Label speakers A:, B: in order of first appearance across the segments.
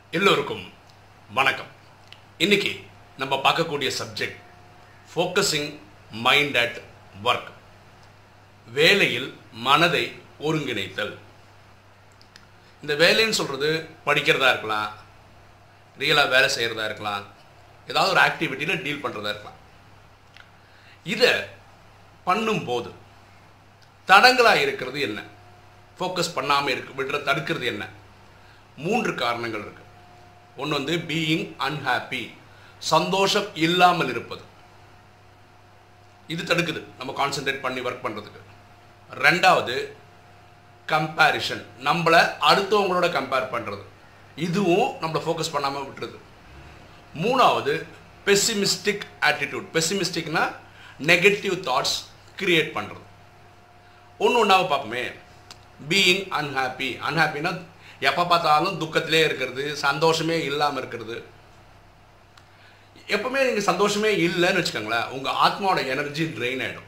A: எல்லோருக்கும் வணக்கம் இன்னைக்கு நம்ம பார்க்கக்கூடிய subject focusing mind at work வேலையில் மனதை ஒருங்கிணைத்தல் இந்த வேலைன்னு சொல்கிறது படிக்கிறதா இருக்கலாம் ரியலாக வேலை செய்கிறதா இருக்கலாம் ஏதாவது ஒரு ஆக்டிவிட்டியில் டீல் பண்ணுறதா இருக்கலாம் இதை பண்ணும்போது தடங்களாக இருக்கிறது என்ன ஃபோக்கஸ் பண்ணாமல் இருக்கு விடுற தடுக்கிறது என்ன மூன்று காரணங்கள் இருக்கு ஒன்று வந்து பீயிங் அன்ஹாப்பி சந்தோஷம் இல்லாமல் இருப்பது இது தடுக்குது நம்ம கான்சென்ட்ரேட் பண்ணி ஒர்க் பண்ணுறதுக்கு ரெண்டாவது கம்பேரிஷன் நம்மளை அடுத்தவங்களோட கம்பேர் பண்ணுறது இதுவும் நம்மளை ஃபோக்கஸ் பண்ணாமல் விட்டுருது மூணாவது பெசிமிஸ்டிக் ஆட்டிடியூட் பெசிமிஸ்டிக்னா நெகட்டிவ் தாட்ஸ் கிரியேட் பண்ணுறது ஒன்று ஒன்றாவை பார்ப்போமே பீயிங் அன்ஹாப்பி அன்ஹாப்பினா எப்போ பார்த்தாலும் துக்கத்திலே இருக்கிறது சந்தோஷமே இல்லாமல் இருக்கிறது எப்பவுமே நீங்கள் சந்தோஷமே இல்லைன்னு வச்சுக்கோங்களேன் உங்கள் ஆத்மாவோட எனர்ஜி ட்ரெயின் ஆகிடும்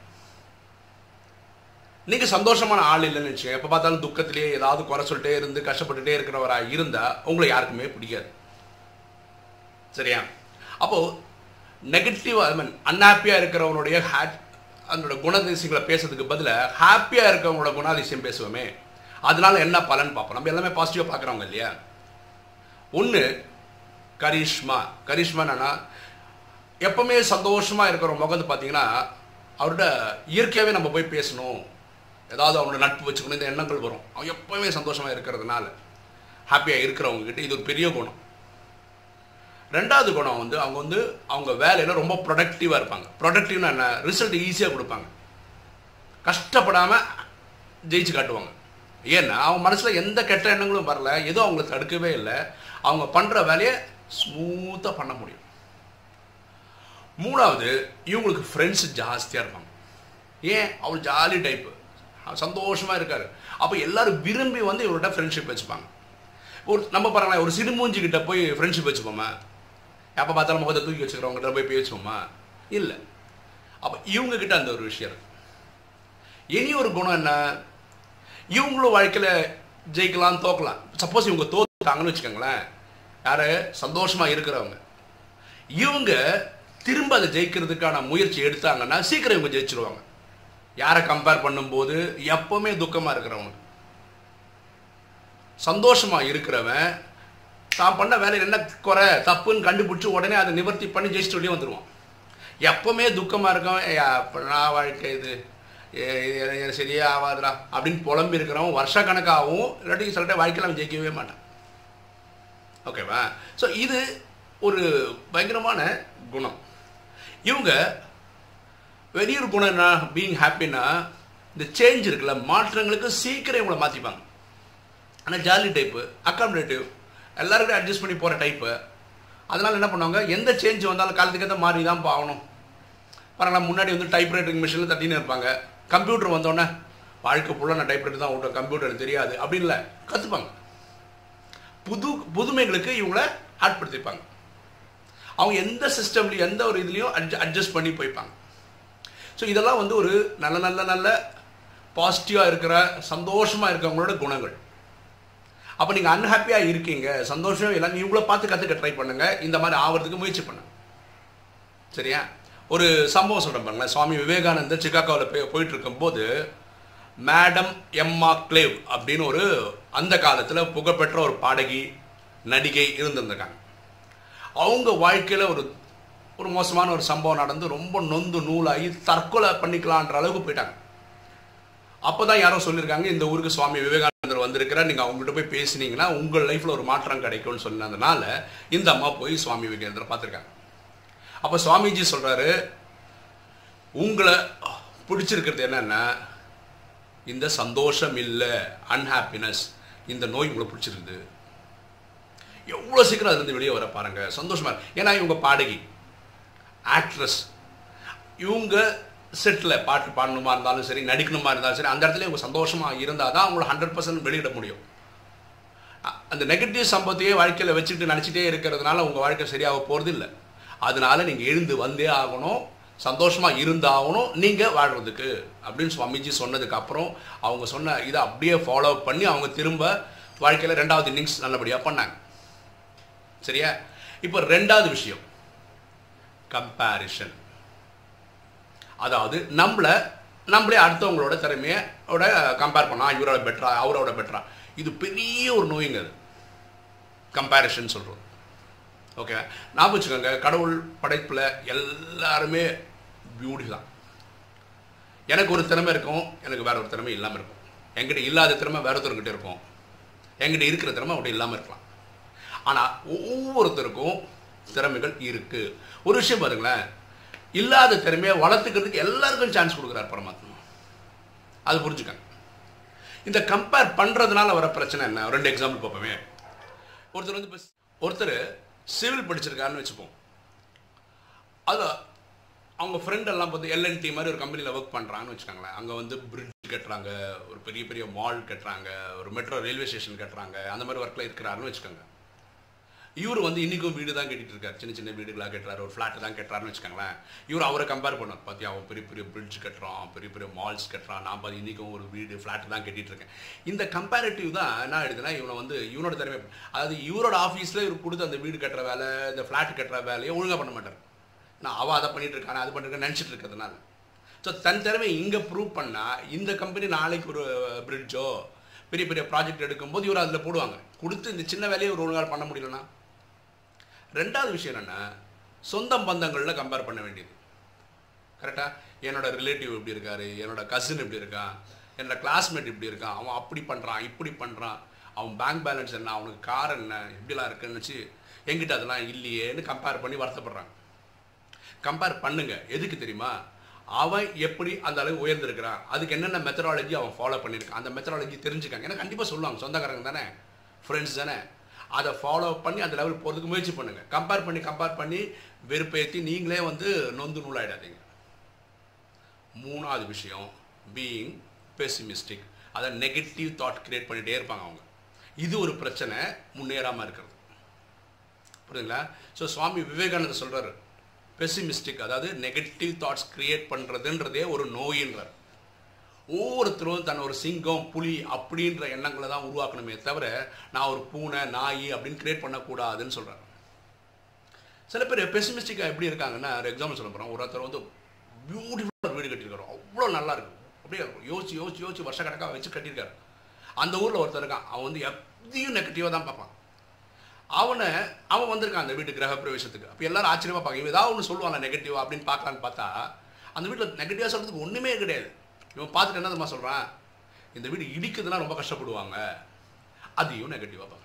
A: நீங்கள் சந்தோஷமான ஆள் இல்லைன்னு வச்சுக்கோங்க எப்போ பார்த்தாலும் துக்கத்திலே ஏதாவது குறை சொல்லிட்டே இருந்து கஷ்டப்பட்டுட்டே இருக்கிறவராக இருந்தால் உங்களை யாருக்குமே பிடிக்காது சரியா அப்போது நெகட்டிவ் ஐ மீன் அன்ஹாப்பியாக இருக்கிறவனுடைய ஹேட் அதனோட குணாதிசயங்களை பேசுறதுக்கு பதிலாக ஹாப்பியாக இருக்கிறவங்களோட குணாதிசயம் பேசுவோமே அதனால என்ன பலன் பார்ப்போம் நம்ம எல்லாமே பாசிட்டிவாக பார்க்குறவங்க இல்லையா ஒன்று கரிஷ்மா கரிஷ்மானா எப்பவுமே சந்தோஷமாக இருக்கிற முகந்து பார்த்தீங்கன்னா அவரோட இயற்கையாகவே நம்ம போய் பேசணும் ஏதாவது அவனோட நட்பு வச்சுக்கணும் இந்த எண்ணங்கள் வரும் அவன் எப்பவுமே சந்தோஷமாக இருக்கிறதுனால ஹாப்பியாக இருக்கிறவங்க கிட்ட இது ஒரு பெரிய குணம் ரெண்டாவது குணம் வந்து அவங்க வந்து அவங்க வேலையில் ரொம்ப ப்ரொடக்டிவாக இருப்பாங்க ப்ரொடக்டிவ்னா என்ன ரிசல்ட் ஈஸியாக கொடுப்பாங்க கஷ்டப்படாமல் ஜெயிச்சு காட்டுவாங்க ஏன்னா அவங்க மனசில் எந்த கெட்ட எண்ணங்களும் வரல எதுவும் அவங்களை தடுக்கவே இல்லை அவங்க பண்ணுற வேலையை ஸ்மூத்தாக பண்ண முடியும் மூணாவது இவங்களுக்கு ஃப்ரெண்ட்ஸ் ஜாஸ்தியாக இருப்பாங்க ஏன் அவர் ஜாலி டைப்பு சந்தோஷமாக இருக்காரு அப்போ எல்லாரும் விரும்பி வந்து இவர்கிட்ட ஃப்ரெண்ட்ஷிப் வச்சுப்பாங்க ஒரு நம்ம பாருங்களேன் ஒரு சிறுமூஞ்சி கிட்ட போய் ஃப்ரெண்ட்ஷிப் வச்சுப்போமா எப்போ பார்த்தாலும் முகத்தை தூக்கி வச்சுக்கிறவங்ககிட்ட போய் பேசுவோமா இல்லை அப்போ இவங்க கிட்ட அந்த ஒரு விஷயம் இருக்கு இனி ஒரு குணம் என்ன இவங்களும் வாழ்க்கையில் ஜெயிக்கலாம் தோக்கலாம் சப்போஸ் இவங்க தோத்தாங்கன்னு வச்சுக்கோங்களேன் யார் சந்தோஷமாக இருக்கிறவங்க இவங்க திரும்ப அதை ஜெயிக்கிறதுக்கான முயற்சி எடுத்தாங்கன்னா சீக்கிரம் இவங்க ஜெயிச்சிருவாங்க யாரை கம்பேர் பண்ணும்போது எப்பவுமே துக்கமாக இருக்கிறவங்க சந்தோஷமாக இருக்கிறவன் தான் பண்ண வேலையில் என்ன குறை தப்புன்னு கண்டுபிடிச்சி உடனே அதை நிவர்த்தி பண்ணி ஜெயிச்சுட்டு வெளியே வந்துடுவான் எப்பவுமே துக்கமாக இருக்கவன் "ஏய், அப்ப நான் வாழ்க்கை இது ஏ- இது எனக்கு சரியே ஆகாதுடா அப்படின்னு புலம்பி இருக்கிறவன் வருஷக்கணக்காகவும் இல்லாட்டி சில டைம் வாழ்க்கையில் அவன் ஜெயிக்கவே மாட்டான் ஓகேவா ஸோ இது ஒரு பயங்கரமான குணம் இவங்க வெளியூர் குணம் என்ன பீயிங் ஹாப்பின்னா இந்த சேஞ்ச் இருக்குல்ல மாற்றங்களுக்கு சீக்கிரம் இவங்களை மாற்றிப்பாங்க ஆனால் ஜாலி டைப்பு அக்காமடேட்டிவ் எல்லாருக்கும் அட்ஜஸ்ட் பண்ணி போகிற டைப்பு அதனால் என்ன பண்ணுவாங்க எந்த சேஞ்ச் வந்தாலும் காலத்துக்கு ஏற்ற மாறி தான் ஆகணும் பாருங்களா முன்னாடி வந்து டைப் ரைட்டிங் மிஷினில் தட்டின்னு இருப்பாங்க கம்ப்யூட்டர் வந்தோடனே வாழ்க்கை ஃபுல்லாக நான் டைப் ரைட்டர் தான் ஓட்டுவேன் கம்ப்யூட்டர் எனக்கு தெரியாது அப்படி இல்லை கற்றுப்பாங்க புது புதுமைகளுக்கு இவங்கள ஆட்படுத்திப்பாங்க அவங்க எந்த சிஸ்டம்லையும் எந்த ஒரு இதுலேயும் அட்ஜ அட்ஜஸ்ட் பண்ணி போய்ப்பாங்க ஸோ இதெல்லாம் வந்து ஒரு நல்ல நல்ல நல்ல பாசிட்டிவாக இருக்கிற சந்தோஷமாக இருக்கிறவங்களோட குணங்கள் அப்போ நீங்கள் அன்ஹாப்பியாக இருக்கீங்க சந்தோஷம் இல்லை நீங்கள பார்த்து கற்றுக்க ட்ரை பண்ணுங்க இந்த மாதிரி ஆகிறதுக்கு முயற்சி பண்ணுங்க சரியா ஒரு சம்பவம் சொல்கிறேன் பாருங்களேன் சுவாமி விவேகானந்தர் சிகாகோவில் போய் போயிட்டு இருக்கும்போது மேடம் எம்மா கிளேவ் அப்படின்னு ஒரு அந்த காலத்தில் புகழ்பெற்ற ஒரு பாடகி நடிகை இருந்திருந்திருக்காங்க அவங்க வாழ்க்கையில் ஒரு ஒரு மோசமான ஒரு சம்பவம் நடந்து ரொம்ப நொந்து நூலாகி தற்கொலை பண்ணிக்கலான்ற அளவுக்கு போயிட்டாங்க அப்போ தான் யாரோ சொல்லியிருக்காங்க இந்த ஊருக்கு சுவாமி விவேகானந்தர் வந்திருக்கிறார் நீங்கள் அவங்ககிட்ட போய் பேசுனீங்கன்னா உங்கள் லைஃப்பில் ஒரு மாற்றம் கிடைக்கும்னு சொன்னதுனால இந்த அம்மா போய் சுவாமி விவேகானந்தரை பார்த்துருக்காங்க அப்போ சுவாமிஜி சொல்கிறாரு உங்களை பிடிச்சிருக்கிறது என்னன்னா இந்த சந்தோஷம் இல்லை அன்ஹாப்பினஸ் இந்த நோய் உங்களை பிடிச்சிருக்குது எவ்வளோ சீக்கிரம் அதுலேருந்து வெளியே வர பாருங்க சந்தோஷமா இருக்கு. ஏன்னா இவங்க பாடகி ஆக்ட்ரஸ் இவங்க செட்டில் பாட்டு பாடணுமா இருந்தாலும் சரி நடிக்கணுமா இருந்தாலும் சரி அந்த இடத்துல இவங்க சந்தோஷமாக இருந்தால் தான் அவங்கள ஹண்ட்ரட் பர்சன்ட் வெளியிட முடியும் அ- அந்த நெகட்டிவ் சம்பவத்தையே வாழ்க்கையில் வச்சுக்கிட்டு நினச்சிட்டே இருக்கிறதுனால உங்கள் வாழ்க்கை சரியாக போகிறது இல்லை அதனால நீங்கள் எழுந்து வந்தே ஆகணும் சந்தோஷமாக இருந்தாகணும் நீங்கள் வாழ்கிறதுக்கு அப்படின்னு சுவாமிஜி சொன்னதுக்கு அப்புறம் அவங்க சொன்ன இதை அப்படியே ஃபாலோ பண்ணி அவங்க திரும்ப வாழ்க்கையில் ரெண்டாவது இன்னிங்ஸ் நல்லபடியாக பண்ணாங்க சரியா இப்போ ரெண்டாவது விஷயம் கம்பேரிஷன் அதாவது நம்மளை நம்மளே அடுத்தவங்களோட திறமையோட கம்பேர் பண்ணா இவரோட பெட்டரா அவரோட பெட்டரா இது பெரிய ஒரு நோய்ங்க அது கம்பேரிஷன் சொல்கிறோம் ஓகே நான் வச்சுக்கோங்க கடவுள் படைப்பில் எல்லாருமே பியூட்டி தான் எனக்கு ஒரு திறமை இருக்கும் எனக்கு வேற ஒரு திறமை இல்லாமல் இருக்கும் என்கிட்ட இல்லாத திறமை வேற ஒருத்தர்கிட்ட இருக்கும் என்கிட்ட இருக்கிற திறமை அவங்கள்ட்ட இல்லாமல் இருக்கலாம் ஆனால் ஒவ்வொருத்தருக்கும் திறமைகள் இருக்கு ஒரு விஷயம் பாருங்களேன் இல்லாத திறமையை வளர்த்துக்கிறதுக்கு எல்லாருக்கும் சான்ஸ் கொடுக்குறார் பரமாத்மா அது புரிஞ்சுக்கங்க இந்த கம்பேர் பண்ணுறதுனால வர பிரச்சனை என்ன ரெண்டு எக்ஸாம்பிள் பார்ப்போமே ஒருத்தர் வந்து இப்போ ஒருத்தர் சிவில் படிச்சிருக்காருன்னு வச்சுப்போம் அது அவங்க ஃப்ரெண்ட் எல்லாம் பார்த்து எல்என்டி மாதிரி ஒரு கம்பெனியில் ஒர்க் பண்ணுறாங்கன்னு வச்சுக்கோங்களேன் அங்கே வந்து பிரிட்ஜ் கட்டுறாங்க ஒரு பெரிய பெரிய மால் கட்டுறாங்க ஒரு மெட்ரோ ரயில்வே ஸ்டேஷன் கட்டுறாங்க அந்த மாதிரி ஒர்க்கில் இருக்கிறாருன்னு வச்சுக்கோங்க இவர் வந்து இன்றைக்கும் வீடு தான் கட்டிட்டு இருக்காரு சின்ன சின்ன வீடுகளாக கட்டுறாரு ஒரு ஃப்ளாட் தான் கட்டுறாருன்னு வச்சுக்கோங்களேன் இவர் அவரை கம்பேர் பண்ணார் பார்த்தியா அவன் பெரிய பெரிய பிரிட்ஜ் கட்டுறான் பெரிய பெரிய மால்ஸ் கட்டுறான் நான் பார்த்து இன்றைக்கும் ஒரு வீடு ஃப்ளாட் தான் கட்டிட்டு இருக்கேன் இந்த கம்பேரிட்டிவ் தான் என்ன ஆயிடுதுன்னா இவனை வந்து இவனோட திறமை அதாவது இவரோட ஆஃபீஸில் இவர் கொடுத்து அந்த வீடு கட்டுற வேலை இந்த ஃப்ளாட் கட்டுற வேலையை ஒழுங்காக பண்ண மாட்டார் நான் அவள் அதை பண்ணிட்டு இருக்கானே அது பண்ணிட்டு நினச்சிட்டு இருக்கிறதுனால ஸோ தன் திறமை இங்கே ப்ரூவ் பண்ணால் இந்த கம்பெனி நாளைக்கு ஒரு பிரிட்ஜோ பெரிய பெரிய ப்ராஜெக்ட் எடுக்கும்போது இவர் அதில் போடுவாங்க கொடுத்து இந்த சின்ன வேலையை ஒரு ஒழுங்காக பண்ண முடியலன்னா ரெண்டாவது விஷயம் என்னென்னா சொந்த பந்தங்களில் கம்பேர் பண்ண வேண்டியது கரெக்டாக என்னோட ரிலேட்டிவ் இப்படி இருக்காரு என்னோட கசின் இப்படி இருக்கான் என்னோட கிளாஸ்மேட் இப்படி இருக்கான் அவன் அப்படி பண்ணுறான் இப்படி பண்ணுறான் அவன் பேங்க் பேலன்ஸ் என்ன அவனுக்கு கார் என்ன இப்படிலாம் இருக்குன்னு வச்சு எங்கிட்ட அதெல்லாம் இல்லையேன்னு கம்பேர் பண்ணி வருத்தப்படுறாங்க கம்பேர் பண்ணுங்க எதுக்கு தெரியுமா அவன் எப்படி அந்த அளவு உயர்ந்திருக்கிறான் அதுக்கு என்னென்ன மெத்தடாலஜி அவன் ஃபாலோ பண்ணியிருக்கான் அந்த மெத்தடாலஜி தெரிஞ்சுக்காங்க ஏன்னா கண்டிப்பாக சொல்லுவாங்க சொந்தக்காரங்க தானே ஃப்ரெண்ட்ஸ் தானே அதை ஃபாலோ பண்ணி அந்த லெவல் போகிறதுக்கு முயற்சி பண்ணுங்கள் கம்பேர் பண்ணி கம்பேர் பண்ணி வெறுப்பேற்றி நீங்களே வந்து நொந்து நூலாயிடாதீங்க மூணாவது விஷயம் பீயிங் பெசிமிஸ்டிக் அதை நெகட்டிவ் தாட் கிரியேட் பண்ணிகிட்டே இருப்பாங்க அவங்க இது ஒரு பிரச்சனை முன்னேறாமல் இருக்கிறது புரியுதுங்களா ஸோ சுவாமி விவேகானந்தர் சொல்கிறாரு பெசிமிஸ்டிக் அதாவது நெகட்டிவ் தாட்ஸ் கிரியேட் பண்ணுறதுன்றதே ஒரு நோயின்றார் ஒவ்வொருத்தரும் தன் ஒரு சிங்கம் புலி அப்படின்ற எண்ணங்களை தான் உருவாக்கணுமே தவிர நான் ஒரு பூனை நாய் அப்படின்னு கிரியேட் பண்ணக்கூடாதுன்னு சொல்கிறார் சில பேர் பெசிமிஸ்டிக்காக எப்படி இருக்காங்கன்னா ஒரு எக்ஸாம்பிள் சொல்ல போகிறோம் ஒருத்தர் வந்து பியூட்டிஃபுல்லாக வீடு கட்டியிருக்காரு அவ்வளோ நல்லா இருக்கு அப்படியே யோசிச்சு யோசிச்சு யோசிச்சு வருஷ கணக்காக வச்சு கட்டியிருக்காரு அந்த ஊரில் ஒருத்தர் இருக்கான் அவன் வந்து எதையும் நெகட்டிவாக தான் பார்ப்பான் அவனை அவன் வந்திருக்கான் அந்த வீட்டு கிரக பிரவேசத்துக்கு அப்போ எல்லாரும் ஆச்சரியமாக பார்க்க இவன் ஏதாவது ஒன்று சொல்லுவாங்க நெகட்டிவாக அப்படின்னு பார்க்கலான்னு பார்த்தா அந்த வீட்டில் நெகட்டிவாக சொல்கிறதுக்கு ஒன்றுமே கிடையாது இவன் பார்த்துட்டு என்ன தெரியுமா சொல்கிறான் இந்த வீடு இடிக்கிறதுனா ரொம்ப கஷ்டப்படுவாங்க அதையும் நெகட்டிவாக பார்க்குறான்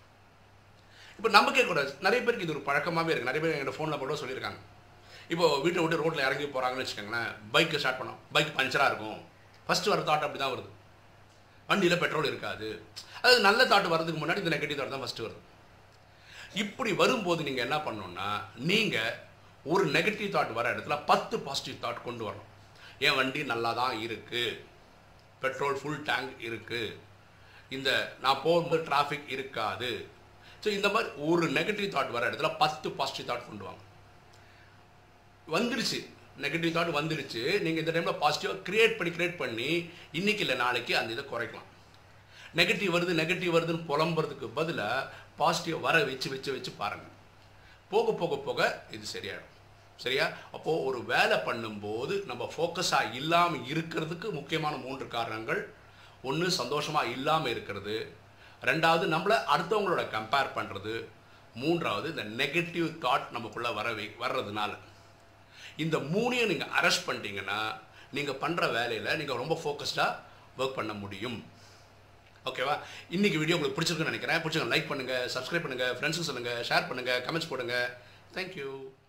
A: இப்போ நமக்கே கூட நிறைய பேருக்கு இது ஒரு பழக்கமாகவே இருக்குது நிறைய பேர் எங்கள் ஃபோனில் கூட சொல்லியிருக்காங்க இப்போ வீட்டை விட்டு ரோட்டில் இறங்கி போகிறாங்கன்னு வச்சுக்கோங்களேன் பைக்கை ஸ்டார்ட் பண்ணோம் பைக் பஞ்சராக இருக்கும் ஃபஸ்ட்டு வர தாட் அப்படி தான் வருது வண்டியில் பெட்ரோல் இருக்காது அது நல்ல தாட் வரதுக்கு முன்னாடி இந்த நெகட்டிவ் தாட் தான் ஃபஸ்ட்டு வருது இப்படி வரும்போது நீங்கள் என்ன பண்ணணும்னா நீங்கள் ஒரு நெகட்டிவ் தாட் வர இடத்துல பத்து பாசிட்டிவ் தாட் கொண்டு வரணும் என் வண்டி நல்லா தான் இருக்குது பெட்ரோல் ஃபுல் டேங்க் இருக்குது இந்த நான் போகும்போது டிராஃபிக் இருக்காது ஸோ இந்த மாதிரி ஒரு நெகட்டிவ் தாட் வர இடத்துல பத்து பாசிட்டிவ் தாட் கொண்டு வாங்க வந்துருச்சு நெகட்டிவ் தாட் வந்துருச்சு நீங்கள் இந்த டைமில் பாசிட்டிவாக க்ரியேட் பண்ணி க்ரியேட் பண்ணி இன்னைக்கு இல்லை நாளைக்கு அந்த இதை குறைக்கலாம் நெகட்டிவ் வருது நெகட்டிவ் வருதுன்னு புலம்புறதுக்கு பதிலாக பாசிட்டிவ் வர வச்சு வச்சு வச்சு பாருங்கள் போக போக போக இது சரியாயிடும் சரியா அப்போது ஒரு வேலை பண்ணும்போது நம்ம ஃபோக்கஸாக இல்லாமல் இருக்கிறதுக்கு முக்கியமான மூன்று காரணங்கள் ஒன்று சந்தோஷமாக இல்லாமல் இருக்கிறது ரெண்டாவது நம்மளை அடுத்தவங்களோட கம்பேர் பண்ணுறது மூன்றாவது இந்த நெகட்டிவ் தாட் நமக்குள்ளே வர வை வர்றதுனால இந்த மூணையும் நீங்கள் அரெஸ்ட் பண்ணிட்டீங்கன்னா நீங்கள் பண்ணுற வேலையில் நீங்கள் ரொம்ப ஃபோக்கஸ்டாக ஒர்க் பண்ண முடியும் ஓகேவா இன்னைக்கு வீடியோ உங்களுக்கு பிடிச்சிருக்குன்னு நினைக்கிறேன் பிடிச்சிருக்க லைக் பண்ணுங்கள் சப்ஸ்கிரைப் பண்ணுங்கள் ஃப்ரெண்ட்ஸுக்கு சொல்லுங்கள் ஷேர் பண்ணுங்கள் கமெண்ட்ஸ் போடுங்க தேங்க்யூ